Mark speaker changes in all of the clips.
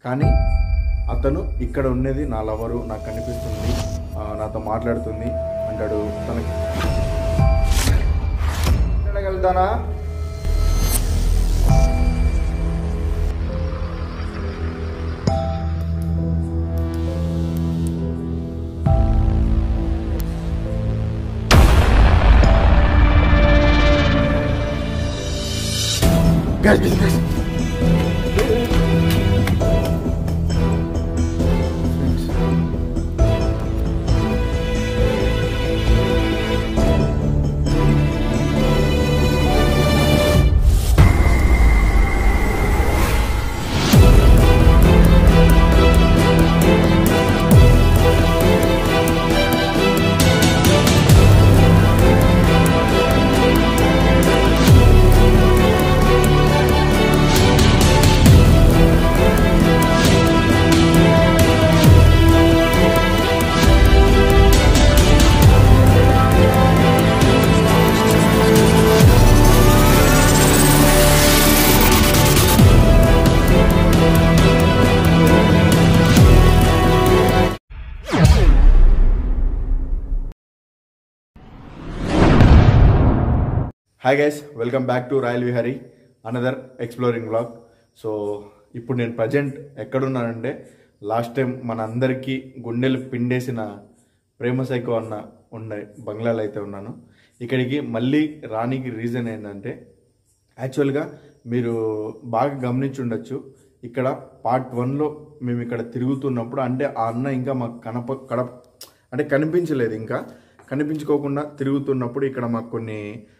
Speaker 1: కానీ అతను ఇక్కడ ఉన్నది నా లవరు నాకు కనిపిస్తుంది ఆ, నాతో మాట్లాడుతుంది అంటాడు తనకి వెళ్తానా Guys, guys, guys. Hi guys welcome back to Royal Vihari another exploring blog so ఇప్పుడు నేను ప్రజెంట్ ఎక్కడున్నానంటే లాస్ట్ టైం మన అందరికీ గుండెలు పిండేసిన ప్రేమ సైకో అన్న ఉండే బంగ్లాలో అయితే ఉన్నాను ఇక్కడికి మళ్ళీ రానికి రీజన్ ఏంటంటే యాక్చువల్గా మీరు బాగా గమనించి ఉండొచ్చు ఇక్కడ పార్ట్ వన్లో మేము ఇక్కడ తిరుగుతున్నప్పుడు అంటే ఆ అన్న ఇంకా మాకు కనప కడప అంటే కనిపించలేదు ఇంకా కనిపించుకోకుండా తిరుగుతున్నప్పుడు ఇక్కడ మాకు కొన్ని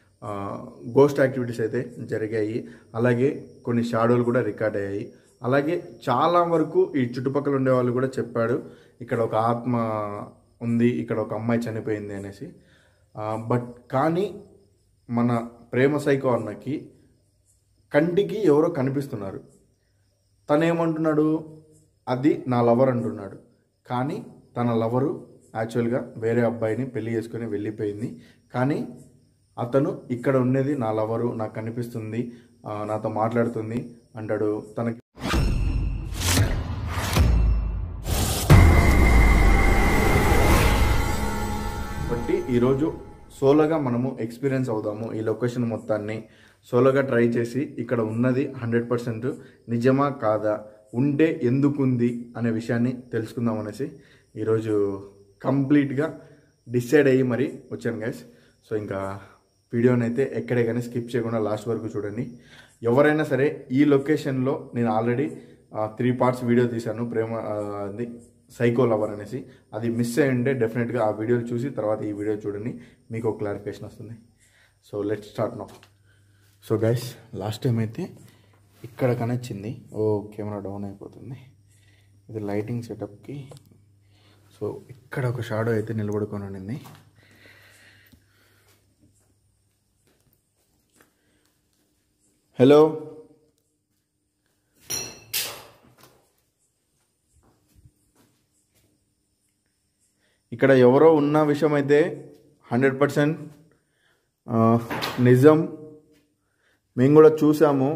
Speaker 1: గోస్ట్ యాక్టివిటీస్ అయితే జరిగాయి అలాగే కొన్ని షాడోలు కూడా రికార్డ్ అయ్యాయి అలాగే చాలా వరకు ఈ చుట్టుపక్కల ఉండే వాళ్ళు కూడా చెప్పాడు ఇక్కడ ఒక ఆత్మ ఉంది ఇక్కడ ఒక అమ్మాయి చనిపోయింది అనేసి బట్ కానీ మన ప్రేమ సైకో అన్నకి కంటికి ఎవరో కనిపిస్తున్నారు తను ఏమంటున్నాడు అది నా లవర్ అంటున్నాడు కానీ తన లవరు యాక్చువల్గా వేరే అబ్బాయిని పెళ్లి చేసుకుని వెళ్ళిపోయింది కానీ అతను ఇక్కడ ఉన్నది నా లవరు నాకు కనిపిస్తుంది ఆ, నాతో మాట్లాడుతుంది అంటాడు తనకి కాబట్టి ఈరోజు సోలోగా మనము ఎక్స్పీరియన్స్ అవుదాము ఈ లొకేషన్ మొత్తాన్ని సోలోగా ట్రై చేసి ఇక్కడ ఉన్నది హండ్రెడ్ పర్సెంట్ నిజమా కాదా ఉంటే ఎందుకుంది అనే విషయాన్ని తెలుసుకుందాం అనేసి ఈరోజు కంప్లీట్గా డిసైడ్ అయ్యి మరి వచ్చాను గైస్ సో ఇంకా వీడియోని అయితే ఎక్కడే కానీ స్కిప్ చేయకుండా లాస్ట్ వరకు చూడండి ఎవరైనా సరే ఈ లొకేషన్లో నేను ఆల్రెడీ త్రీ పార్ట్స్ వీడియో తీశాను ప్రేమ ఆ, అది సైకో లవర్ అనేసి అది మిస్ అయ్యి ఉంటే డెఫినెట్గా ఆ వీడియోలు చూసి తర్వాత ఈ వీడియో చూడండి మీకు ఒక క్లారిఫికేషన్ వస్తుంది so let start now so guys last time అయితే ఇక్కడ కనొచ్చింది ఓ కెమెరా డౌన్ అయిపోతుంది ఇది లైటింగ్ సెటప్కి సో ఇక్కడ ఒక షాడో అయితే నిలబడుకొని ఉండింది హలో ఇక్కడ ఎవరో ఉన్న విషయం అయితే హండ్రెడ్ పర్సెంట్ నిజం మేము కూడా చూసాము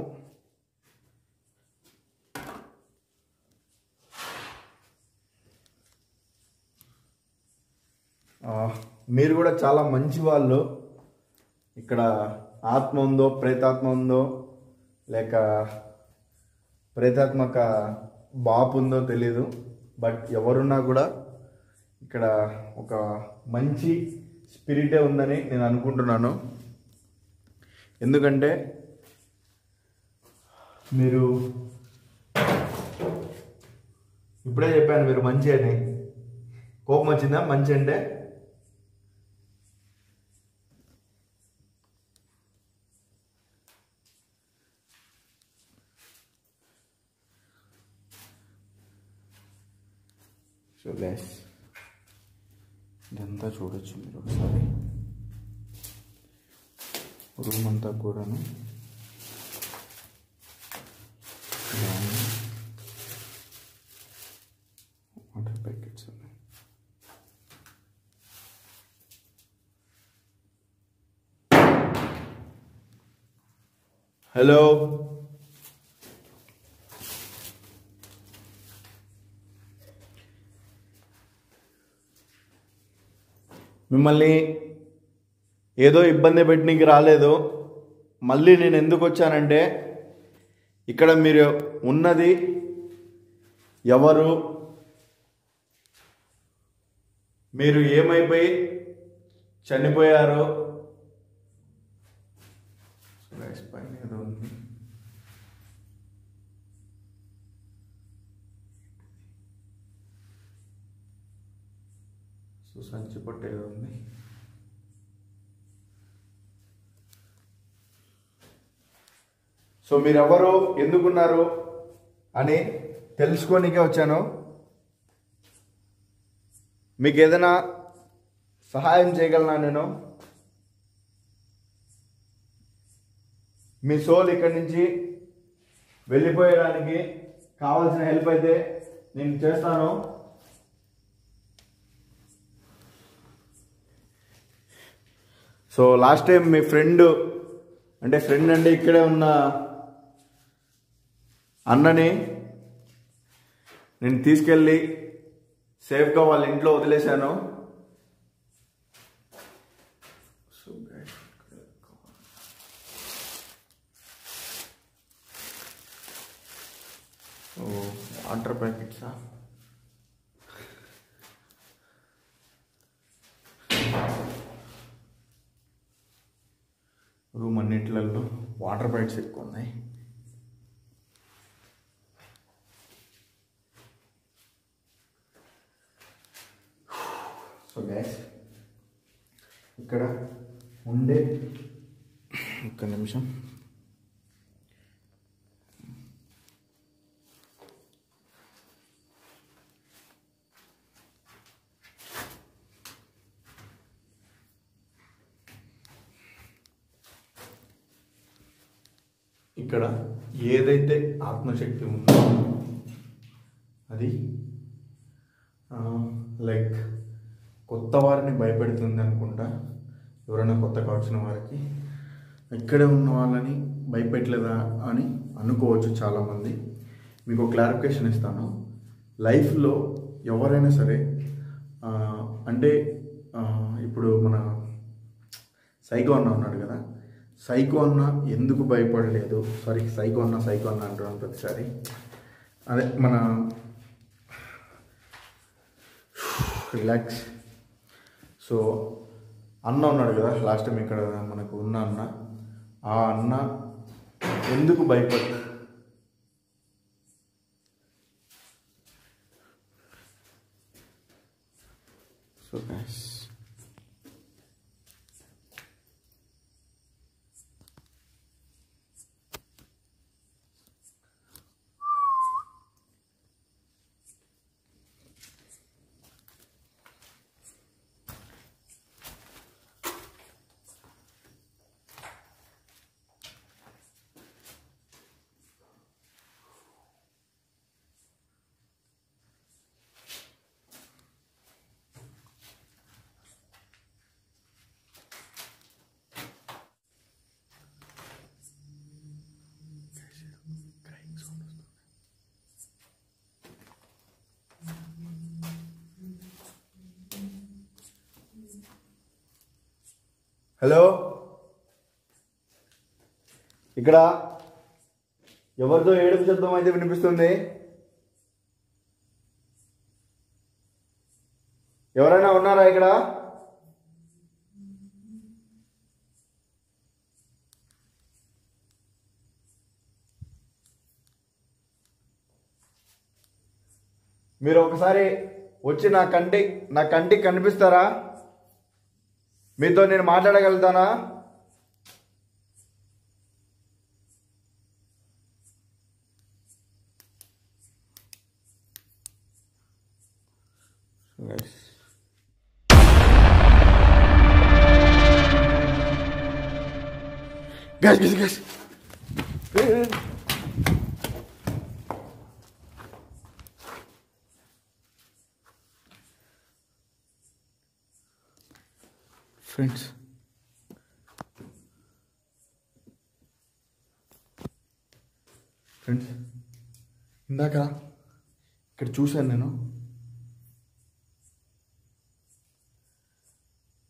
Speaker 1: ఆ, మీరు కూడా చాలా మంచి వాళ్ళు ఇక్కడ ఆత్మ ఉందో ప్రేతాత్మ ఉందో లేక ప్రేతాత్మక బాపు ఉందో తెలీదు బట్ ఎవరున్నా కూడా ఇక్కడ ఒక మంచి స్పిరిటే ఉందని నేను అనుకుంటున్నాను ఎందుకంటే మీరు ఇప్పుడే చెప్పాను మీరు మంచి అని కోపం వచ్చిందా మంచి అంటే సో గ్యాస్ ఇదంతా చూడొచ్చు మీరు ఒకసారి రూమ్ అంతా కూడాను ఇలానే వాటర్ ప్యాకెట్స్ ఉన్నాయి హలో మిమ్మల్ని ఏదో ఇబ్బంది పెట్టడానికి రాలేదు మళ్ళీ నేను ఎందుకు వచ్చానంటే ఇక్కడ మీరు ఉన్నది ఎవరు మీరు ఏమైపోయి చనిపోయారు Guys, పైన ఏదో ఉంది సో సంచి పట్టు ఏదో ఉంది సో మీరెవరు ఎందుకున్నారు అని తెలుసుకోనికే వచ్చాను మీకు ఏదైనా సహాయం చేయగలనా నేను మీ సోల్ ఇక్కడి నుంచి వెళ్ళిపోయడానికి కావాల్సిన హెల్ప్ అయితే నేను చేస్తాను సో లాస్ట్ టైం మీ ఫ్రెండ్ అంటే ఫ్రెండ్ అంటే ఇక్కడే ఉన్న అన్నని నేను తీసుకెళ్ళి సేఫ్గా వాళ్ళ ఇంట్లో వదిలేశాను సో guys, ఓ వాటర్ ప్యాకెట్సా రూమ్ అన్నిట్లలో వాటర్ ప్యాకెట్స్ ఎక్కువ ఉన్నాయి సో గ్యాస్ ఇక్కడ ఉండే ఒక్క నిమిషం ఇక్కడ ఏదైతే ఆత్మశక్తి ఉందో అది లైక్ కొత్త వారిని భయపెడుతుంది అనుకుంటా ఎవరైనా కొత్తగా వచ్చిన వారికి ఇక్కడే ఉన్న వాళ్ళని భయపెట్టలేదా అని అనుకోవచ్చు చాలామంది మీకు క్లారిఫికేషన్ ఇస్తాను లైఫ్లో ఎవరైనా సరే ఆ, అంటే ఆ, ఇప్పుడు మన సైకో అన్న ఉన్నాడు కదా సైకో అన్న ఎందుకు భయపడలేదు సారీ సైకో అన్న సైకో అన్న అంటున్నాను ప్రతిసారి అదే మన రిలాక్స్ సో అన్న ఉన్నాడు కదా లాస్ట్ టైం ఇక్కడ మనకు ఉన్న అన్న ఆ అన్న ఎందుకు భయపడ సో గైస్ హలో ఇక్కడ ఎవరితో ఏడుపు శబ్దం అయితే వినిపిస్తుంది ఎవరైనా ఉన్నారా ఇక్కడ మీరు ఒకసారి వచ్చి నా కంటి నా కంటికి కనిపిస్తారా మీతో నేను మాట్లాడగలుగుతానా Guys, guys, guys. Friends friends ఇందాక ఇక్కడ చూశాను నేను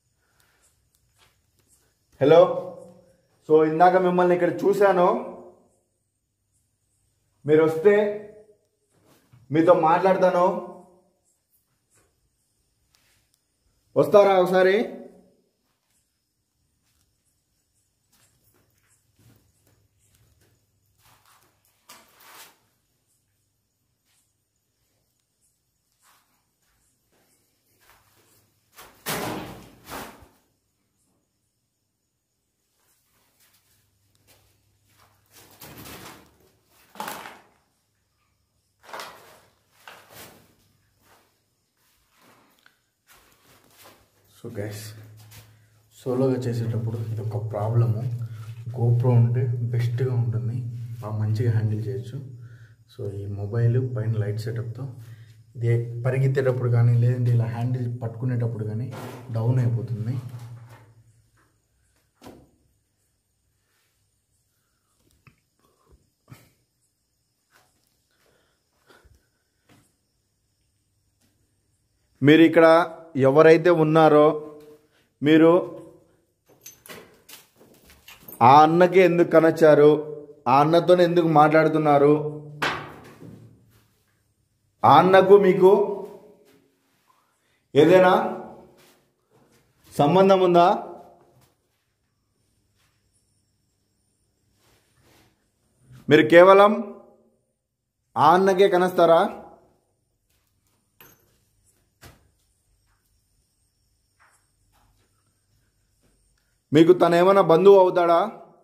Speaker 1: హలో సో ఇందాక మిమ్మల్ని ఇక్కడ చూశాను మీరు వస్తే మీతో మాట్లాడతాను వస్తారా ఒకసారి సో గైస్ సోలోగా చేసేటప్పుడు ఇది ఒక ప్రాబ్లము గోప్రో ఉంటే బెస్ట్గా ఉంటుంది బాగా మంచిగా హ్యాండిల్ చేయొచ్చు సో ఈ మొబైల్ పైన లైట్ సెటప్తో ఇది పరిగెత్తేటప్పుడు కానీ లేదంటే ఇలా హ్యాండిల్ పట్టుకునేటప్పుడు కానీ డౌన్ అయిపోతుంది మీరు ఇక్కడ ఎవరైతే ఉన్నారో మీరు ఆ అన్నకి ఎందుకు కనొచ్చారు ఆ అన్నతోనే ఎందుకు మాట్లాడుతున్నారు ఆ అన్నకు మీకు ఏదైనా సంబంధం ఉందా మీరు కేవలం ఆ అన్నకే కనస్తారా మీకు తను ఏమైనా బంధువు అవుతాడా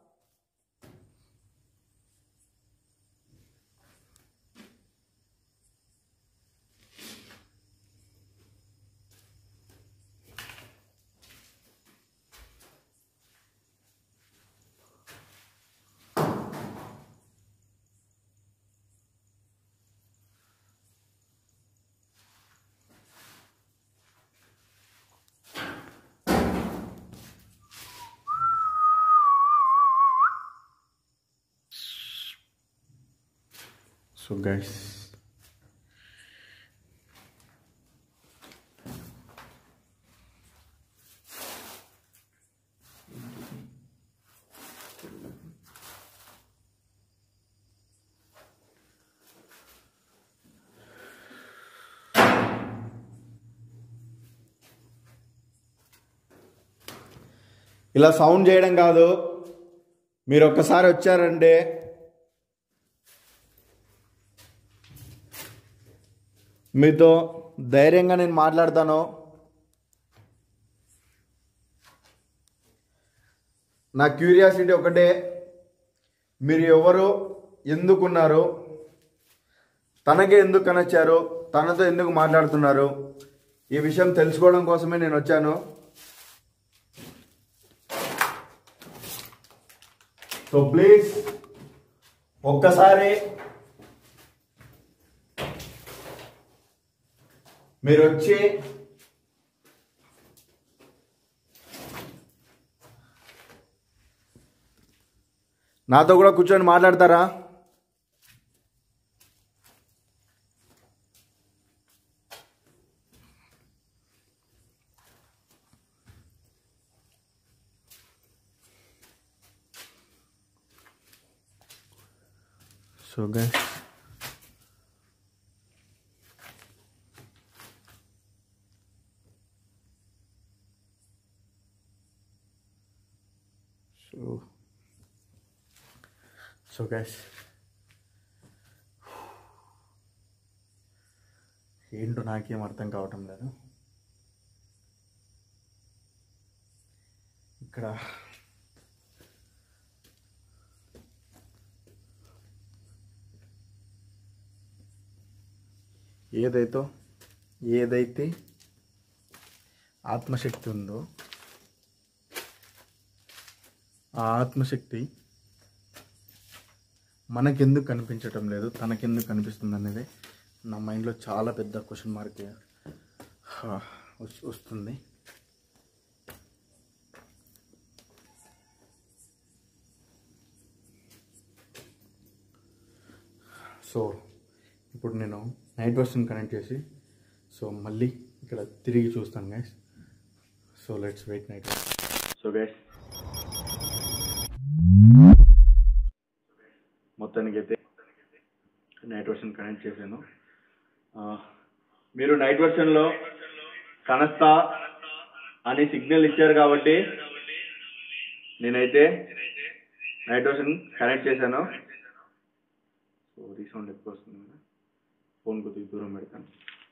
Speaker 1: సో గైస్ ఇలా సౌండ్ చేయడం కాదు మీరు ఒక్కసారి వచ్చారంటే మీతో ధైర్యంగా నేను మాట్లాడతాను నా క్యూరియాసిటీ ఒకటే మీరు ఎవరు ఎందుకున్నారు తనకే ఎందుకు కనొచ్చారు తనతో ఎందుకు మాట్లాడుతున్నారు ఈ విషయం తెలుసుకోవడం కోసమే నేను వచ్చాను సో ప్లీజ్ ఒక్కసారి మీరు వచ్చి నాతో కూడా కూర్చొని మాట్లాడతారా so guys so so guys ఏంటో నాకేం అర్థం కావటం లేదు ఇక్కడ ఏదైతే ఏదైతే ఆత్మశక్తి ఉందో ఆ ఆత్మశక్తి మనకెందుకు కనిపించటం లేదు తనకెందుకు కనిపిస్తుంది అనేది నా మైండ్లో చాలా పెద్ద క్వశ్చన్ మార్క్ వస్తుంది సో ఇప్పుడు నేను నైట్ వర్షన్ కనెక్ట్ చేసి సో మళ్ళీ ఇక్కడ తిరిగి చూస్తాను guys so let's wait night so guys మొత్తానికి అయితే నైట్ వర్షన్ కనెక్ట్ చేశాను ఆ, మీరు నైట్ వర్షన్లో కనస్తా అని సిగ్నల్ ఇచ్చారు కాబట్టి నేనైతే నైట్ వర్షన్ కనెక్ట్ చేశాను సో రీసౌండ్ ఎక్కువ వస్తుంది కదా ఫోన్ కొద్దిగా దూరం పెడతాను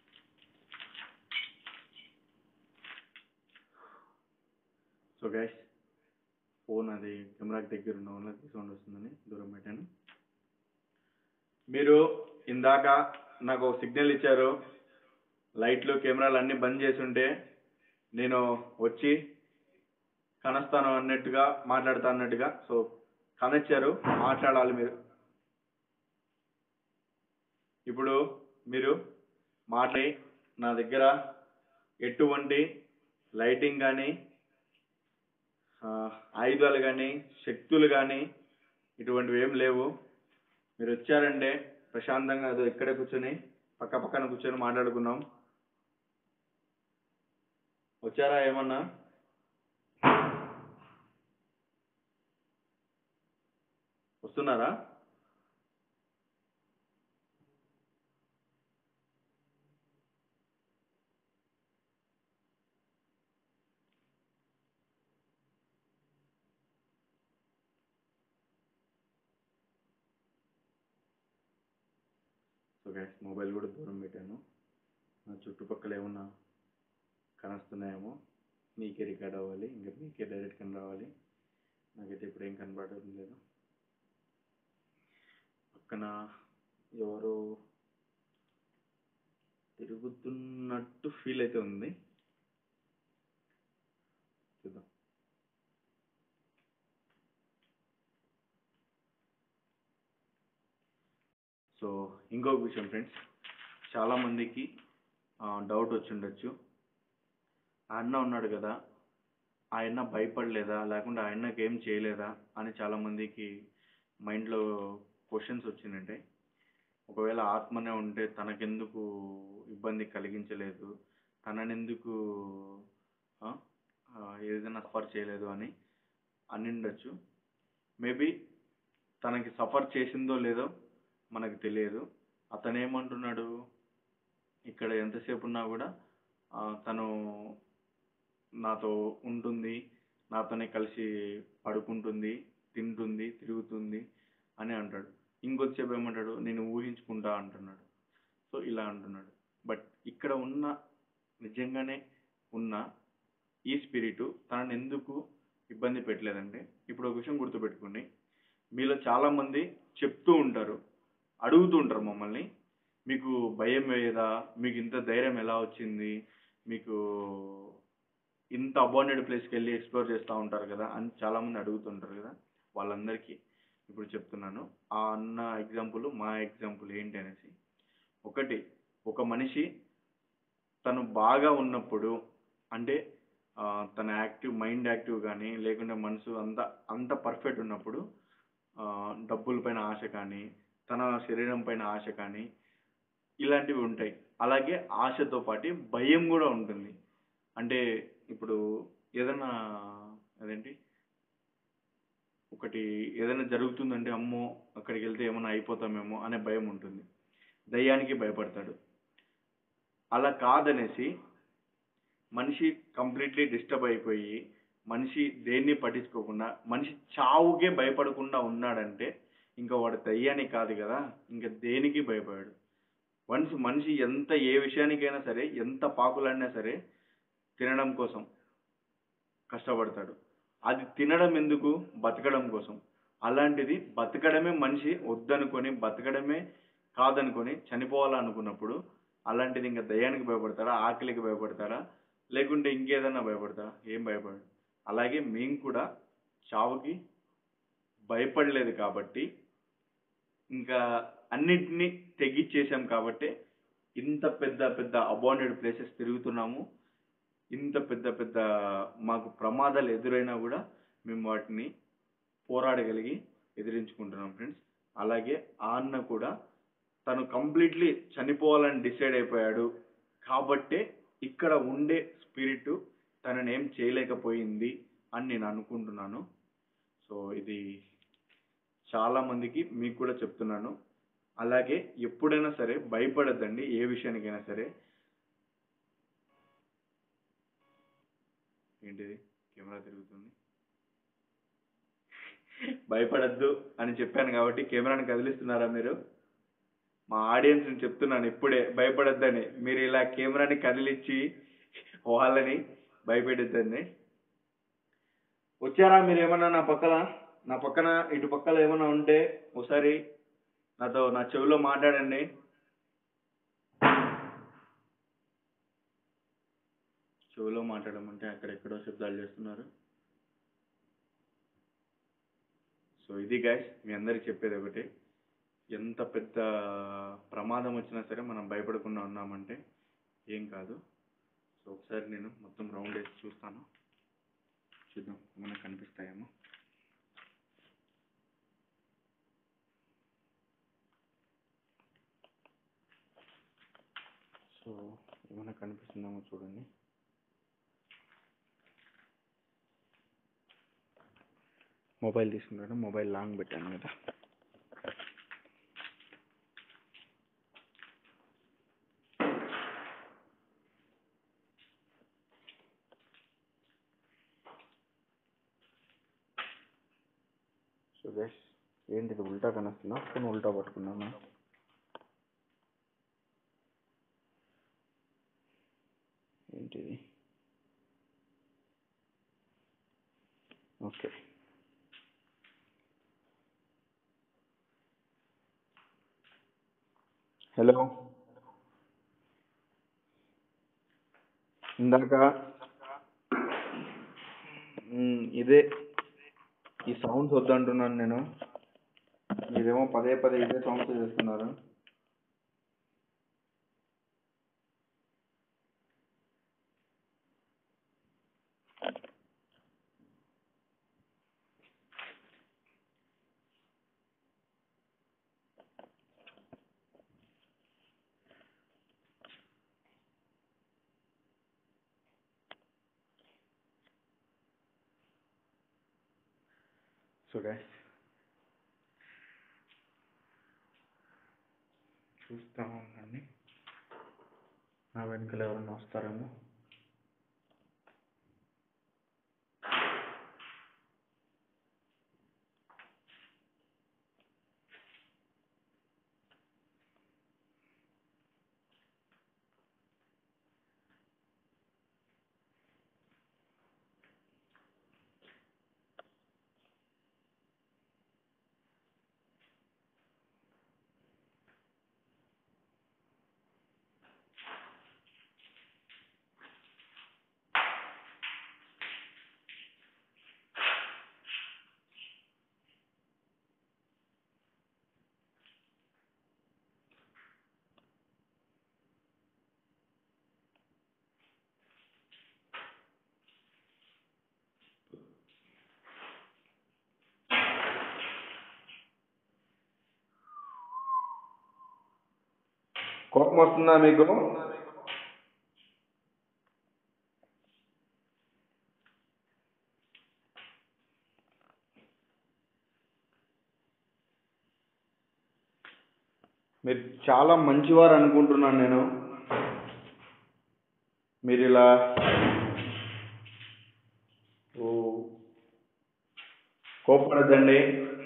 Speaker 1: సో గైస్ ఫోన్ అది కెమెరాకి దగ్గర ఉన్న వల్ల రీసౌండ్ వస్తుందని దూరం పెట్టాను మీరు ఇందాక నాకు ఒక సిగ్నల్ ఇచ్చారు లైట్లు కెమెరాలు అన్నీ బంద్ చేసి ఉంటే నేను వచ్చి కనస్తాను అన్నట్టుగా మాట్లాడతా అన్నట్టుగా సో కనొచ్చారు మాట్లాడాలి మీరు ఇప్పుడు మీరు మాట్లాడి నా దగ్గర ఎటువంటి లైటింగ్ కానీ ఆయుధాలు కానీ శక్తులు కానీ ఇటువంటివి ఏం లేవు మీరు వచ్చారంటే ప్రశాంతంగా అదో ఇక్కడే కూర్చొని పక్క పక్కన కూర్చొని మాట్లాడుకున్నాం వచ్చారా ఏమన్నా వస్తున్నారా సో గ్యాస్ మొబైల్ కూడా దూరం పెట్టాను నా చుట్టుపక్కల ఏమన్నా కనస్తున్నాయేమో మీకే రికార్డ్ అవ్వాలి ఇంకా మీకే డైరెక్ట్ కన్ రావాలి నాకైతే ఇప్పుడు ఏం కనబడడం లేదు పక్కన ఎవరో తిరుగుతున్నట్టు ఫీల్ అయితే ఉంది చూద్దాం సో ఇంకొక విషయం ఫ్రెండ్స్ చాలామందికి డౌట్ వచ్చి ఉండొచ్చు ఆ అన్న ఉన్నాడు కదా ఆ అన్న భయపడలేదా లేకుంటే ఆ అన్నకి ఏం చేయలేదా అని చాలామందికి మైండ్లో క్వశ్చన్స్ వచ్చిందంటే ఒకవేళ ఆత్మనే ఉంటే తనకెందుకు ఇబ్బంది కలిగించలేదు తననెందుకు ఆ, ఆ, ఏదైనా సఫర్ చేయలేదు అని అని ఉండొచ్చు మేబీ తనకి సఫర్ చేసిందో లేదో మనకు తెలియదు అతను ఏమంటున్నాడు ఇక్కడ ఎంతసేపు ఉన్నా కూడా ఆ, తను నాతో ఉంటుంది నాతోనే కలిసి పడుకుంటుంది తింటుంది తిరుగుతుంది అని అంటాడు ఇంకొద్దిసేపు ఏమంటాడు నేను ఊహించుకుంటా అంటున్నాడు సో ఇలా అంటున్నాడు బట్ ఇక్కడ ఉన్న నిజంగానే ఉన్న ఈ స్పిరిట్ తనని ఎందుకు ఇబ్బంది పెట్టలేదంటే ఇప్పుడు ఒక విషయం గుర్తుపెట్టుకోండి మీలో చాలామంది చెప్తూ ఉంటారు అడుగుతూ ఉంటారు మమ్మల్ని మీకు భయం వేయదా మీకు ఇంత ధైర్యం ఎలా వచ్చింది మీకు ఇంత అబాండెడ్ ప్లేస్కి వెళ్ళి ఎక్స్ప్లోర్ చేస్తూ ఉంటారు కదా అని చాలామంది అడుగుతుంటారు కదా వాళ్ళందరికీ ఇప్పుడు చెప్తున్నాను ఆ అన్న ఎగ్జాంపుల్ మా ఎగ్జాంపుల్ ఏంటి అనేసి ఒకటి ఒక మనిషి తను బాగా ఉన్నప్పుడు అంటే ఆ, తన యాక్టివ్ మైండ్ యాక్టివ్ కానీ లేకుంటే మనసు అంత అంత పర్ఫెక్ట్ ఉన్నప్పుడు ఆ, డబ్బుల పైన ఆశ కానీ తన శరీరం పైన ఆశ కానీ ఇలాంటివి ఉంటాయి అలాగే ఆశతో పాటు భయం కూడా ఉంటుంది అంటే ఇప్పుడు ఏదైనా అదేంటి ఒకటి ఏదైనా జరుగుతుందంటే అమ్మో అక్కడికి వెళ్తే ఏమైనా అయిపోతామేమో అనే భయం ఉంటుంది దయ్యానికి భయపడతాడు అలా కాదనేసి మనిషి కంప్లీట్లీ డిస్టర్బ్ అయిపోయి మనిషి దేన్ని పట్టించుకోకుండా మనిషి చావుకే భయపడకుండా ఉన్నాడంటే ఇంకా వాడు దయ్యానికి కాదు కదా ఇంకా దేనికి భయపడాడు వన్స్ మనిషి ఎంత ఏ విషయానికైనా సరే ఎంత పాకులైనా సరే తినడం కోసం కష్టపడతాడు అది తినడం ఎందుకు బతకడం కోసం అలాంటిది బతకడమే మనిషి వద్దనుకొని బతకడమే కాదనుకొని చనిపోవాలనుకున్నప్పుడు అలాంటిది ఇంకా దయ్యానికి భయపడతాడా ఆకలికి భయపడతాడా లేకుంటే ఇంకేదన్నా భయపడతాడా ఏం భయపడడు అలాగే మేము కూడా చావుకి భయపడలేదు కాబట్టి ఇంకా అన్నిటినీ తెగిచ్చేసాం కాబట్టి ఇంత పెద్ద పెద్ద అబాండెడ్ ప్లేసెస్ తిరుగుతున్నాము ఇంత పెద్ద పెద్ద మాకు ప్రమాదాలు ఎదురైనా కూడా మేము వాటిని పోరాడగలిగి ఎదిరించుకుంటున్నాం ఫ్రెండ్స్ అలాగే ఆ అన్న కూడా తను కంప్లీట్లీ చనిపోవాలని డిసైడ్ అయిపోయాడు కాబట్టే ఇక్కడ ఉండే స్పిరిట్ తనని ఏం చేయలేకపోయింది అని నేను అనుకుంటున్నాను సో ఇది చాలా మందికి మీకు కూడా చెప్తున్నాను అలాగే ఎప్పుడైనా సరే భయపడద్దండి ఏ విషయానికైనా సరే ఏంటిది కెమెరా తిరుగుతుంది భయపడద్దు అని చెప్పాను కాబట్టి కెమెరాని కదిలిస్తున్నారా మీరు మా ఆడియన్స్ని చెప్తున్నాను ఇప్పుడే భయపడద్దని మీరు ఇలా కెమెరాని కదిలిచ్చి వాళ్ళని భయపెట్టద్దండి వచ్చారా మీరు ఏమన్నా నా పక్కన నా పక్కన ఇటు పక్కల ఏమన్నా ఉంటే ఒకసారి నాతో నా చెవిలో మాట్లాడండి చెవిలో మాట్లాడమంటే అక్కడెక్కడో శబ్దాలు చేస్తున్నారు సో ఇది గైస్ మీ అందరికి చెప్పేది ఒకటి ఎంత పెద్ద ప్రమాదం వచ్చినా సరే మనం భయపడకుండా ఉన్నామంటే ఏం కాదు సో ఒకసారి నేను మొత్తం రౌండ్ వేసి చూస్తాను చూద్దాం మనకు కనిపిస్తాయేమో సో ఏమైనా కనిపిస్తుందేమో చూడండి మొబైల్ తీసుకున్నాను మొబైల్ లాంగ్ పెట్టాను కదా సో గైస్ ఏంటిది ఉల్టా కనిపిస్తుందా ఫోన్ ఉల్టా పట్టుకున్నాను ఏంటిది ఓకే హలో ఇందాక మ్, ఇదే ఈ సౌండ్స్ వద్దంటున్నాను నేను మీరేమో పదే పదే ఇదే సౌండ్స్ చేస్తున్నారు సో గైస్ చూస్తా ఉండండి నా వెనకాల ఎవరైనా వస్తారేమో కోపం వస్తుందా మీకు మీరు చాలా మంచివారు అనుకుంటున్నాను నేను మీరు ఇలా ఓ కోపడద్దండి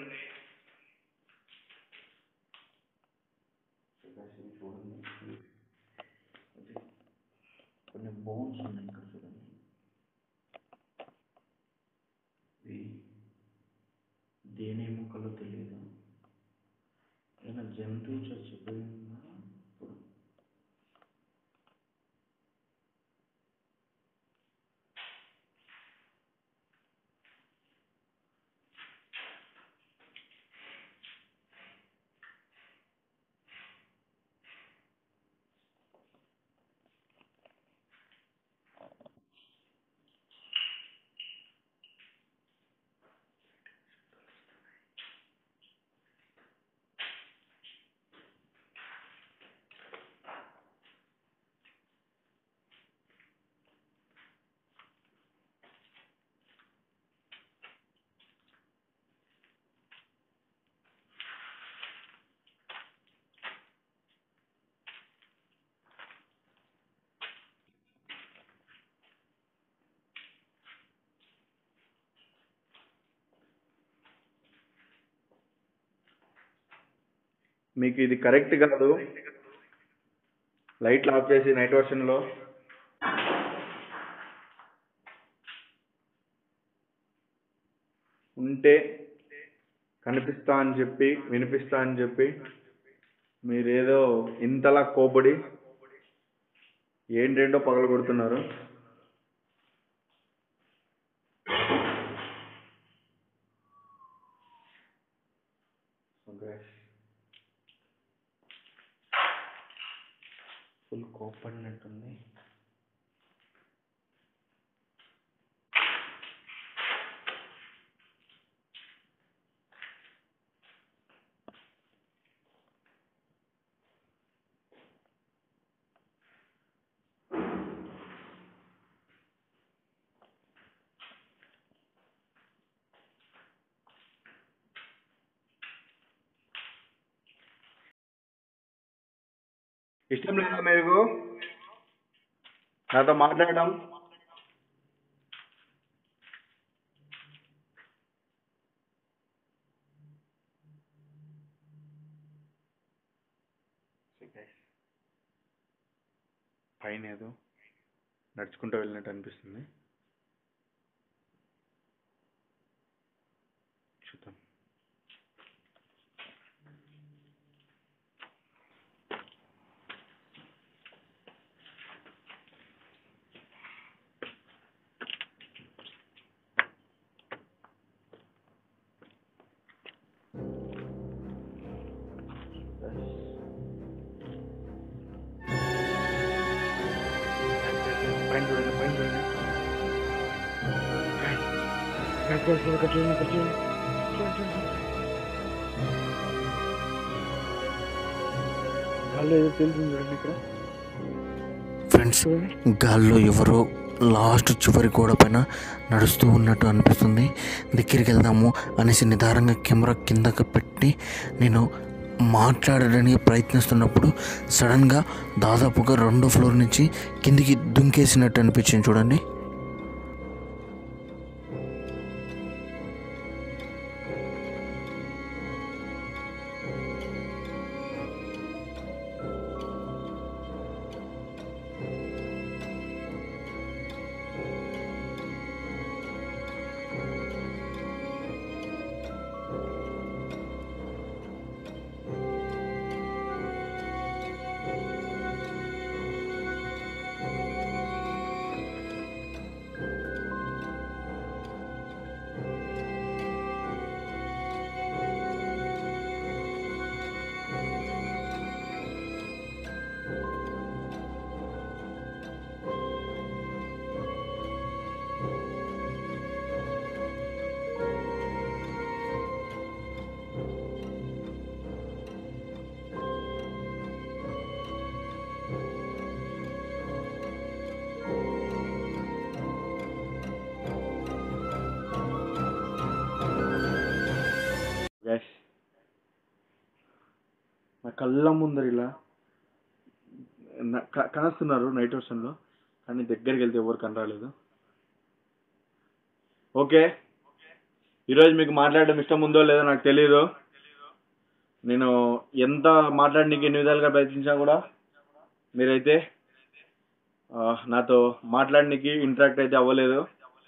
Speaker 1: కొన్ని బోన్స్ ఉన్నాయి ఇక్కడ చూడండి ఇది దేని ఎముకలో తెలియదు ఏదైనా జంతువు చచ్చిపోయిందా ఇప్పుడు మీకు ఇది కరెక్ట్ కాదు లైట్లు ఆఫ్ చేసి నైట్ వర్షన్లో ఉంటే కనిపిస్తా అని చెప్పి వినిపిస్తా అని చెప్పి మీరేదో ఇంతలా కోపడి ఏంటేంటో పగలు కొడుతున్నారు ఫుల్ కోపడినట్టుంది ఇష్టం లేదా మీకు నాతో మాట్లాడడం పైన ఏదో నడుచుకుంటూ వెళ్ళినట్టు అనిపిస్తుంది చూద్దాం పైన చూడండి పైన చూడండి వాళ్ళు ఏదో తెలుస్తుంది చూడండి ఇక్కడ
Speaker 2: ఫ్రెండ్స్ గాల్లో ఎవరో లాస్ట్ చివరి గోడ పైన నడుస్తూ ఉన్నట్టు అనిపిస్తుంది దగ్గరికి వెళ్దాము అనేసి నిదానంగా కెమెరా కిందకి పెట్టి నేను మాట్లాడడానికి ప్రయత్నిస్తున్నప్పుడు సడన్గా దాదాపుగా రెండో ఫ్లోర్ నుంచి కిందికి దుంకేసినట్టు అనిపించింది చూడండి
Speaker 1: గ్యాస్ నా కళ్ళ ముందర ఇలా నా- క- కనస్తున్నారు నైట్ వర్షన్లో కానీ దగ్గరికి వెళ్తే ఎవరు కనరాలేదు ఓకే ఈరోజు మీకు మాట్లాడడం ఇష్టం ఉందో లేదో నాకు తెలియదు నేను ఎంత మాట్లాడడానికి ఎన్ని విధాలుగా ప్రయత్నించినా కూడా మీరైతే ఆ, నాతో మాట్లాడడానికి ఇంటరాక్ట్ అయితే అవ్వలేదు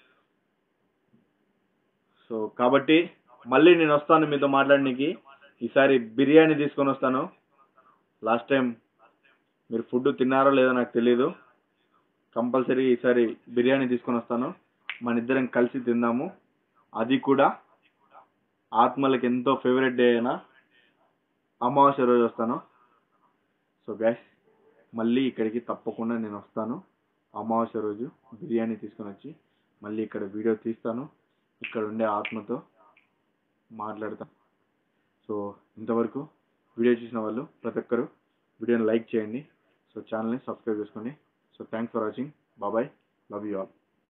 Speaker 1: సో కాబట్టి మళ్ళీ నేను వస్తాను మీతో మాట్లాడడానికి ఈసారి బిర్యానీ తీసుకొని వస్తాను లాస్ట్ టైం మీరు ఫుడ్ తిన్నారో లేదో నాకు తెలియదు కంపల్సరీ ఈసారి బిర్యానీ తీసుకొని వస్తాను మన ఇద్దరం కలిసి తిందాము అది కూడా ఆత్మలకి ఎంతో ఫేవరెట్ డే అయినా అమావాస్య రోజు వస్తాను సో గ్యాస్ మళ్ళీ ఇక్కడికి తప్పకుండా నేను వస్తాను అమావాస్య రోజు బిర్యానీ తీసుకొని వచ్చి మళ్ళీ ఇక్కడ వీడియో తీస్తాను ఇక్కడ ఉండే ఆత్మతో మాట్లాడతాను సో ఇంతవరకు వీడియో చూసిన వాళ్ళు ప్రతి ఒక్కరు వీడియోని లైక్ చేయండి సో ఛానల్ని సబ్స్క్రైబ్ చేసుకోండి సో థ్యాంక్స్ ఫర్ వాచింగ్ బాబాయ్ లవ్ యూ ఆల్